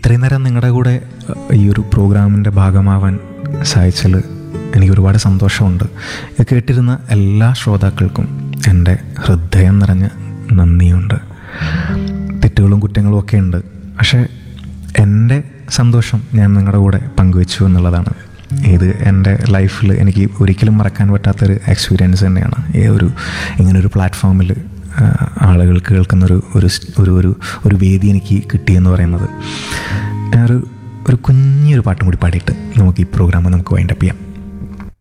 ഇത്രയും നേരം നിങ്ങളുടെ കൂടെ അഹ്, ഈ ഒരു പ്രോഗ്രാമിൻ്റെ ഭാഗമാവാൻ സാധിച്ചതിൽ എനിക്ക് ഒരുപാട് സന്തോഷമുണ്ട് ഇത് കേട്ടിരുന്ന എല്ലാ ശ്രോതാക്കൾക്കും എൻ്റെ ഹൃദയം നിറഞ്ഞ നന്ദിയുണ്ട് തെറ്റുകളും കുറ്റങ്ങളും ഒക്കെ ഉണ്ട് പക്ഷേ എൻ്റെ സന്തോഷം ഞാൻ നിങ്ങളുടെ കൂടെ പങ്കുവെച്ചു എന്നുള്ളതാണ് ഇത് എൻ്റെ ലൈഫിൽ എനിക്ക് ഒരിക്കലും മറക്കാൻ പറ്റാത്തൊരു എക്സ്പീരിയൻസ് തന്നെയാണ് ഈ ഒരു ഇങ്ങനൊരു പ്ലാറ്റ്ഫോമിൽ ആളുകൾ കേൾക്കുന്നൊരു ഒരു സ്- ഒരു ഒരു ഒരു വേദി എനിക്ക് കിട്ടിയെന്ന് പറയുന്നത് ഞാനൊരു ഒരു കുഞ്ഞൊരു പാട്ടും കൂടി പാടിയിട്ട് നമുക്ക് ഈ പ്രോഗ്രാം നമുക്ക് വൈൻഡപ്പ് ചെയ്യാം